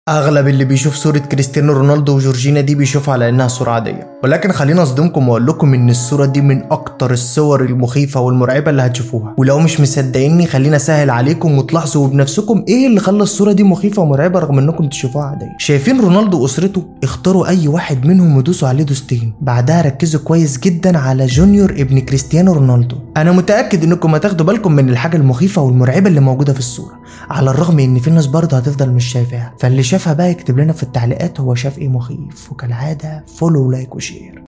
اغلب اللي بيشوف صورة كريستيانو رونالدو وجورجينا دي بيشوفها على انها صورة عادية ولكن خليني اصدمكم واقول لكم ان الصورة دي من اكتر الصور المخيفة والمرعبة اللي هتشوفوها ولو مش مصدقيني خليني اسهل عليكم وتلاحظوا بنفسكم ايه اللي خلى الصورة دي مخيفة ومرعبة رغم انكم تشوفوها عادية شايفين رونالدو واسرته اختاروا اي واحد منهم ودوسوا عليه دوستين بعدها ركزوا كويس جدا على جونيور ابن كريستيانو رونالدو انا متأكد انكم هتاخدوا بالكم من الحاجة المخيفة والمرعبة اللي موجودة في الصورة على الرغم ان في ناس برضه هتفضل مش شايفاها فاللي شافها بقى يكتب لنا في التعليقات هو شاف ايه مخيف وكالعاده فولو لايك وشير